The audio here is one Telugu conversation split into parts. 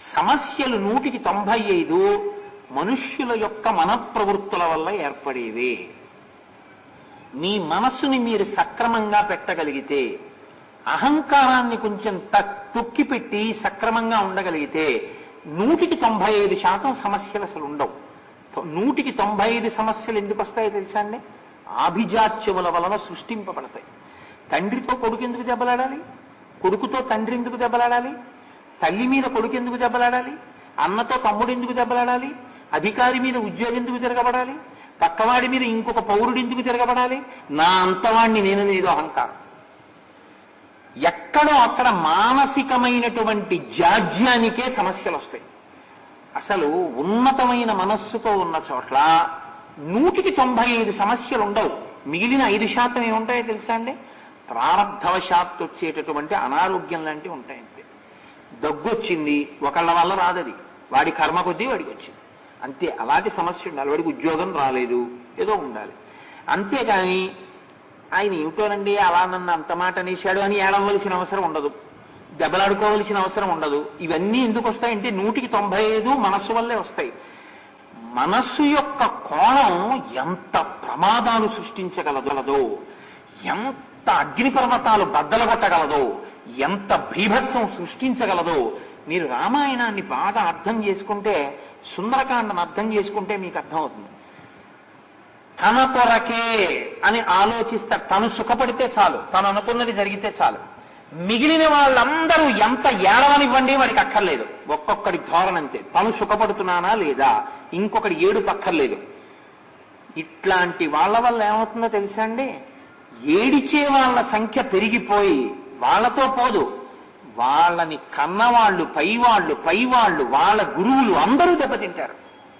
సమస్యలు నూటికి తొంభై ఐదు మనుష్యుల యొక్క మనప్రవృత్తుల వల్ల ఏర్పడేవే మీ మనస్సుని మీరు సక్రమంగా పెట్టగలిగితే అహంకారాన్ని కొంచెం త- తొక్కిపెట్టి సక్రమంగా ఉండగలిగితే నూటికి తొంభై ఐదు శాతం సమస్యలు అసలు ఉండవు తొ- నూటికి తొంభై ఐదు సమస్యలు ఎందుకు వస్తాయో తెలుసా అండి ఆభిజాత్యముల వలన సృష్టింపబడతాయి తండ్రితో కొడుకు ఎందుకు దెబ్బలాడాలి కొడుకుతో తండ్రి ఎందుకు దెబ్బలాడాలి తల్లి మీద కొడుకు ఎందుకు దెబ్బలాడాలి అన్నతో తమ్ముడు ఎందుకు దెబ్బలాడాలి అధికారి మీద ఉద్యోగం ఎందుకు తిరగబడాలి పక్కవాడి మీద ఇంకొక పౌరుడు ఎందుకు తిరగబడాలి నా అంతవాణ్ణి నేను ఏదో అహంకారం ఎక్కడో అక్కడ మానసికమైనటువంటి జాడ్యానికే సమస్యలు వస్తాయి అసలు ఉన్నతమైన మనస్సుతో ఉన్న చోట్ల నూటికి తొంభై ఐదు సమస్యలు ఉండవు మిగిలిన ఐదు శాతం ఏముంటాయో తెలుసా అండి ప్రారంధవశాత్తు వచ్చేటటువంటి అనారోగ్యం లాంటివి ఉంటాయి అంతే దగ్గు వచ్చింది ఒకళ్ళ వల్ల రాదది వాడి కర్మ కొద్దీ వాడికి వచ్చింది అంతే అలాంటి సమస్య ఉండాలి వాడికి ఉద్యోగం రాలేదు ఏదో ఉండాలి అంతేగాని ఆయన ఏమిటోనండి అలా నన్ను అంత మాట అనేశాడు అని ఏడవలసిన అవసరం ఉండదు దెబ్బలాడుకోవలసిన అవసరం ఉండదు ఇవన్నీ ఎందుకు వస్తాయంటే నూటికి తొంభై ఐదు మనస్సు వల్లే వస్తాయి మనస్సు యొక్క కోణం ఎంత ప్రమాదాలు సృష్టించగలగలదో ఎంత అగ్నిపర్వతాలు బద్దలగొట్టగలదో ఎంత భీభత్సం సృష్టించగలదో మీరు రామాయణాన్ని బాగా అర్థం చేసుకుంటే సుందరకాండను అర్థం చేసుకుంటే మీకు అర్థమవుతుంది తన కొరకే అని ఆలోచిస్తారు తను సుఖపడితే చాలు తను అనుకున్నది జరిగితే చాలు మిగిలిన వాళ్ళందరూ ఎంత ఏడవనివ్వండి వాడికి అక్కర్లేదు ఒక్కొక్కడి ధోరణ అంతే తను సుఖపడుతున్నానా లేదా ఇంకొకటి ఏడు పక్కర్లేదు ఇట్లాంటి వాళ్ళ వల్ల ఏమవుతుందో తెలుసా అండి ఏడిచే వాళ్ళ సంఖ్య పెరిగిపోయి వాళ్ళతో పోదు వాళ్ళని కన్నవాళ్ళు పైవాళ్ళు పైవాళ్ళు వాళ్ళ గురువులు అందరూ దెబ్బతింటారు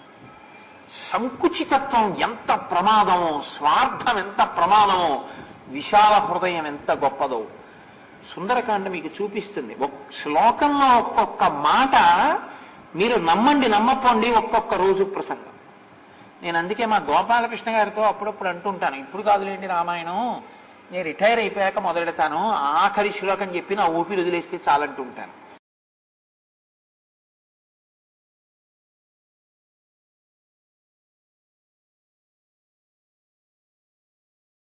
సంకుచితత్వం ఎంత ప్రమాదమో స్వార్థం ఎంత ప్రమాదమో విశాల హృదయం ఎంత గొప్పదో సుందరకాండ మీకు చూపిస్తుంది ఒక శ్లోకంలో ఒక్కొక్క మాట మీరు నమ్మండి నమ్మపోండి ఒక్కొక్క రోజు ప్రసంగం నేను అందుకే మా గోపాలకృష్ణ గారితో అప్పుడప్పుడు అంటుంటాను ఇప్పుడు కాదులేండి రామాయణం నేను రిటైర్ అయిపోయాక మొదలెడతాను ఆఖరి శ్లోకం చెప్పి నా ఊపిరి వదిలేస్తే చాలంటూ ఉంటాను